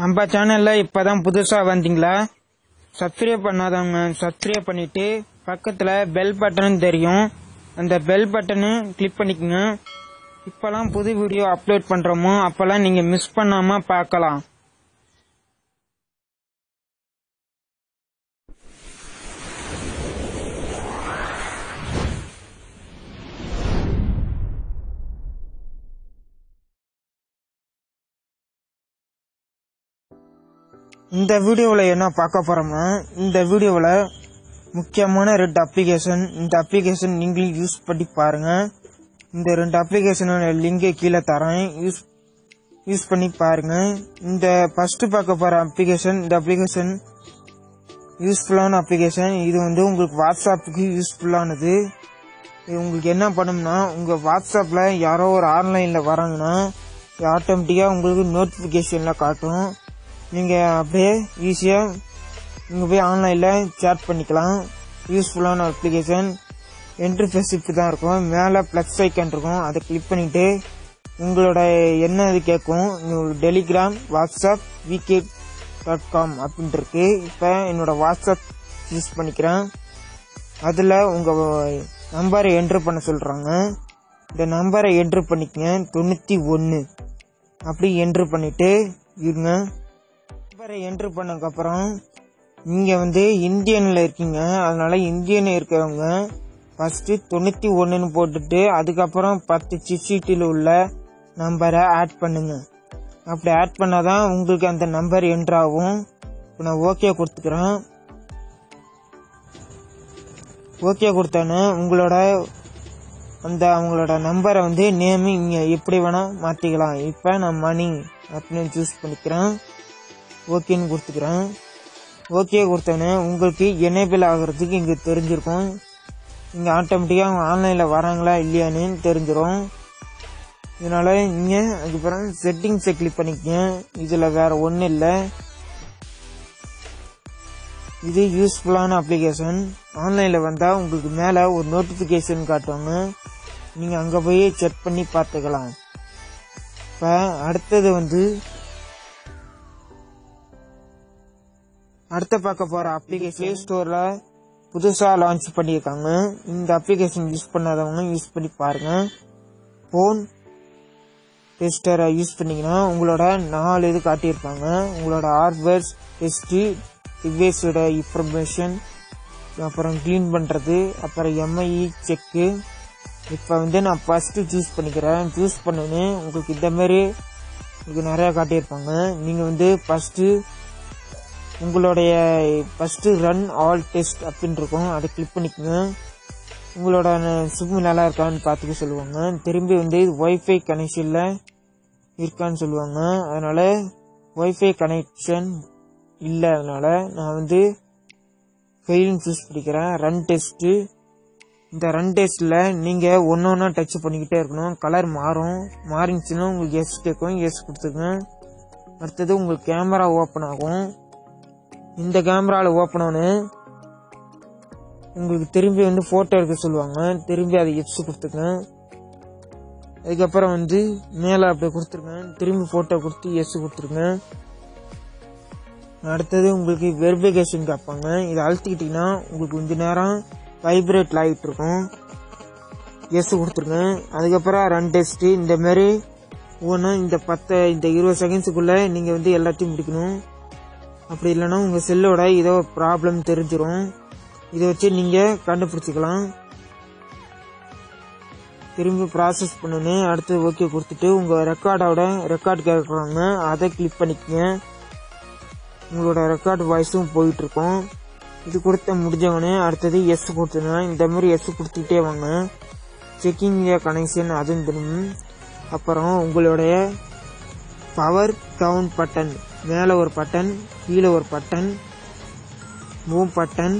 நம்ம சேனல்ல இப்பதான் புதுசா வந்தீங்களா சப்ஸ்கிரைப் பண்ணாதவங்க சப்ஸ்கிரைப் பண்ணிட்டு பக்கத்துல பெல் பட்டன் தெரியும் அந்த பெல் பட்டனு கிளிக் பண்ணிக்கோங்க இப்பெல்லாம் புது வீடியோ அப்லோட் பண்றோமோ அப்பெல்லாம் நீங்க மிஸ் பண்ணாம பார்க்கலாம் இந்த வீடியோவில் என்ன பார்க்க போறோம்னா இந்த வீடியோவில் முக்கியமான ரெண்டு அப்ளிகேஷன் இந்த அப்ளிகேஷன் நீங்களும் யூஸ் பண்ணி பாருங்க இந்த ரெண்டு அப்ளிகேஷனோட லிங்கை கீழே தரேன் யூஸ் யூஸ் பண்ணி பாருங்க இந்த ஃபர்ஸ்ட் பார்க்க போற அப்ளிகேஷன் இந்த அப்ளிகேஷன் யூஸ்ஃபுல்லான அப்ளிகேஷன் இது வந்து உங்களுக்கு வாட்ஸ்அப்புக்கு யூஸ்ஃபுல்லானது இது உங்களுக்கு என்ன பண்ணும்னா உங்க வாட்ஸ்அப்ல யாரோ ஒரு ஆன்லைன்ல வராங்கன்னா ஆட்டோமேட்டிக்கா உங்களுக்கு நோட்டிபிகேஷன்ல காட்டும் நீங்க அப்படியே ஈஸியா நீங்க போய் ஆன்லைன்ல சேட் பண்ணிக்கலாம் யூஸ்ஃபுல்லான அப்ளிகேஷன் இன்டர்ஃபேஸ் இப்படி தான் இருக்கும் மேலே ப்ளஸ் ஐக்கன் இருக்கும் அதை கிளிக் பண்ணிட்டு உங்களோட என்ன இது கேட்கும் உங்களுக்கு Telegram WhatsApp VK dot com அப்படின்ட்டு இருக்கு இப்போ என்னோட வாட்ஸ்அப் யூஸ் பண்ணிக்கிறேன் அதில் உங்கள் நம்பரை என்ட்ரு பண்ண சொல்கிறாங்க இந்த நம்பரை என்ட்ரு பண்ணிக்கங்க தொண்ணூற்றி ஒன்று அப்படி என்ட்ரு பண்ணிட்டு இருங்க நம்பரை என்ட்ரு பண்ணதுக்கப்புறம் நீங்கள் வந்து இந்தியனில் இருக்கீங்க அதனால இந்தியன் இருக்கிறவங்க ஃபஸ்ட்டு தொண்ணூற்றி ஒன்றுன்னு போட்டுட்டு அதுக்கப்புறம் பத்து சிப்ஷீட்டில் உள்ள நம்பரை ஆட் பண்ணுங்க அப்படி ஆட் பண்ணாதான் உங்களுக்கு அந்த நம்பர் என்ட்ரு ஆகும் இப்போ நான் ஓகே கொடுத்துக்கிறேன் ஓகே கொடுத்தோன்னே உங்களோட அந்த அவங்களோட நம்பரை வந்து நேமு இங்கே எப்படி வேணால் மாற்றிக்கலாம் இப்போ நான் மணி அப்படின்னு சூஸ் பண்ணிக்கிறேன் ஓகேன்னு கொடுத்துக்கிறேன் ஓகே கொடுத்தோன்னே உங்களுக்கு எனேபிள் ஆகிறதுக்கு இங்கே தெரிஞ்சிருக்கும் இங்கே ஆட்டோமேட்டிக்காக அவங்க ஆன்லைனில் வராங்களா இல்லையான்னு தெரிஞ்சிடும் இதனால இங்கே அதுக்கப்புறம் செட்டிங்ஸை கிளிக் பண்ணிக்கங்க இதில் வேற ஒன்றும் இல்லை இது யூஸ்ஃபுல்லான அப்ளிகேஷன் ஆன்லைனில் வந்தால் உங்களுக்கு மேலே ஒரு நோட்டிஃபிகேஷன் காட்டுவாங்க நீங்கள் அங்கே போய் செக் பண்ணி பார்த்துக்கலாம் இப்போ அடுத்தது வந்து அடுத்த பார்க்க போகிற அப்ளிகேஷன் ப்ளே ஸ்டோரில் புதுசாக லான்ச் பண்ணியிருக்காங்க இந்த அப்ளிகேஷன் யூஸ் பண்ணாதவங்க யூஸ் பண்ணி பாருங்க ஃபோன் டெஸ்டரை யூஸ் பண்ணீங்கன்னா உங்களோட நாலு இது காட்டியிருப்பாங்க உங்களோட ஹார்ட்வேர்ஸ் டெஸ்ட்டு டிவைஸோட இன்ஃபர்மேஷன் அப்புறம் க்ளீன் பண்ணுறது அப்புறம் எம்ஐஇ செக்கு இப்போ வந்து நான் ஃபஸ்ட்டு சூஸ் பண்ணிக்கிறேன் சூஸ் பண்ணோன்னே உங்களுக்கு இந்த மாதிரி உங்களுக்கு நிறையா காட்டியிருப்பாங்க நீங்கள் வந்து ஃபஸ்ட்டு உங்களுடைய ஃபஸ்ட்டு ரன் ஆல் டெஸ்ட் அப்படின்னு இருக்கும் அதை கிளிக் பண்ணிக்கோங்க உங்களோட சிம் நல்லா இருக்கான்னு பார்த்துக்க சொல்லுவாங்க திரும்பி வந்து ஒய்ஃபை கனெக்ஷனில் இருக்கான்னு சொல்லுவாங்க அதனால ஒய்ஃபை கனெக்ஷன் இல்லை அதனால நான் வந்து ஃபெயிலிங் சூஸ் பண்ணிக்கிறேன் ரன் டெஸ்ட்டு இந்த ரன் டெஸ்ட்டில் நீங்கள் ஒன்று ஒன்றா டச் பண்ணிக்கிட்டே இருக்கணும் கலர் மாறும் மாறிச்சுன்னா உங்களுக்கு எஸ் கேட்கும் எஸ் கொடுத்துருங்க அடுத்தது உங்களுக்கு கேமரா ஓப்பன் ஆகும் இந்த கேமராவில் ஓப்பன் ஆனு உங்களுக்கு திரும்பி வந்து ஃபோட்டோ எடுக்க சொல்லுவாங்க திரும்பி அதை எப்ஸ் கொடுத்துருங்க அதுக்கப்புறம் வந்து மேலே அப்படி கொடுத்துருங்க திரும்பி ஃபோட்டோ கொடுத்து எஸ் கொடுத்துருங்க அடுத்தது உங்களுக்கு வெரிஃபிகேஷன் கேட்பாங்க இதை அழுத்திக்கிட்டிங்கன்னா உங்களுக்கு கொஞ்ச நேரம் வைப்ரேட் ஆகிட்டு இருக்கும் எஸ் கொடுத்துருங்க அதுக்கப்புறம் ரன் டெஸ்ட்டு இந்த மாதிரி ஒவ்வொன்றும் இந்த பத்து இந்த இருபது செகண்ட்ஸுக்குள்ளே நீங்கள் வந்து எல்லாத்தையும் முடிக்கணும் அப்படி இல்லைன்னா உங்கள் செல்லோட ஏதோ ப்ராப்ளம் தெரிஞ்சிடும் இதை வச்சு நீங்கள் கண்டுபிடிச்சிக்கலாம் திரும்பி ப்ராசஸ் பண்ணணும் அடுத்து ஓகே கொடுத்துட்டு உங்கள் ரெக்கார்டோட ரெக்கார்ட் கேட்குறாங்க அதை கிளிக் பண்ணிக்கங்க உங்களோட ரெக்கார்டு வாய்ஸும் போயிட்டு இருக்கும் இது கொடுத்த முடிஞ்சவொடனே அடுத்தது எஸ் கொடுத்துருங்க இந்த மாதிரி எஸ் கொடுத்துக்கிட்டே வாங்க செக்கிங் கனெக்ஷன் அதுவும் தெரியும் அப்புறம் உங்களுடைய பவர் டவுன் பட்டன் மேலே ஒரு பட்டன் கீழே ஒரு பட்டன் மூவ் பட்டன்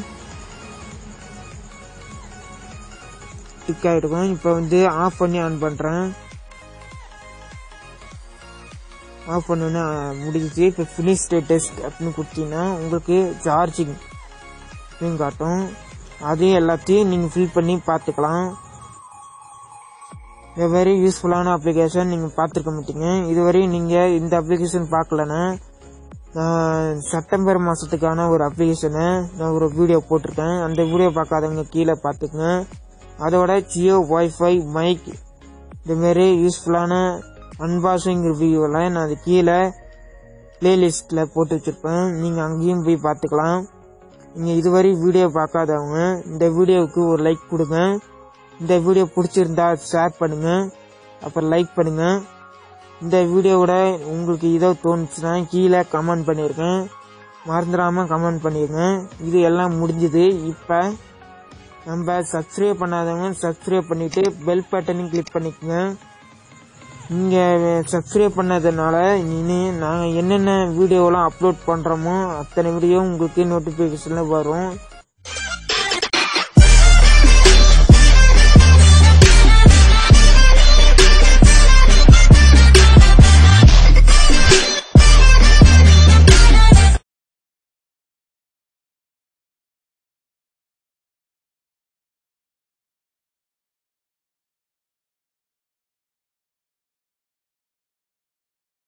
டிக் ஆகிருக்கும் இப்போ வந்து ஆஃப் பண்ணி ஆன் பண்ணுறேன் ஆஃப் பண்ணோன்னே முடிஞ்சிச்சு இப்போ ஃபினிஷ் டெஸ்ட் அப்படின்னு கொடுத்தீங்கன்னா உங்களுக்கு சார்ஜிங் அப்படின்னு காட்டும் அதையும் எல்லாத்தையும் நீங்கள் ஃபில் பண்ணி பார்த்துக்கலாம் இந்த மாதிரி யூஸ்ஃபுல்லான அப்ளிகேஷன் நீங்கள் பார்த்துருக்க மாட்டீங்க இதுவரை நீங்கள் இந்த அப்ளிகேஷன் பார்க்கலன்னா நான் செப்டம்பர் மாதத்துக்கான ஒரு அப்ளிகேஷனை நான் ஒரு வீடியோ போட்டிருக்கேன் அந்த வீடியோ பார்க்காதவங்க கீழே பார்த்துக்குங்க அதோட ஜியோ வைஃபை மைக் இதுமாரி யூஸ்ஃபுல்லான அன்பாக்சிங் ரிவ்யூவெல்லாம் நான் அது கீழே பிளேலிஸ்ட்டில் போட்டு வச்சுருப்பேன் நீங்கள் அங்கேயும் போய் பார்த்துக்கலாம் நீங்கள் இதுவரை வீடியோ பார்க்காதவங்க இந்த வீடியோவுக்கு ஒரு லைக் கொடுங்க இந்த வீடியோ பிடிச்சிருந்தா ஷேர் பண்ணுங்க அப்புறம் லைக் பண்ணுங்க இந்த வீடியோவோட உங்களுக்கு ஏதோ தோணுச்சுன்னா கீழே கமெண்ட் பண்ணியிருக்கேன் மறந்துடாமல் கமெண்ட் பண்ணிருங்க இது எல்லாம் முடிஞ்சுது இப்போ நம்ம சப்ஸ்கிரைப் பண்ணாதவங்க சப்ஸ்கிரைப் பண்ணிட்டு பெல் பட்டனையும் கிளிக் பண்ணிக்கோங்க நீங்கள் சப்ஸ்கிரைப் பண்ணதுனால இனி நாங்கள் என்னென்ன வீடியோலாம் அப்லோட் பண்ணுறோமோ அத்தனை வீடியோ உங்களுக்கு நோட்டிஃபிகேஷனில் வரும்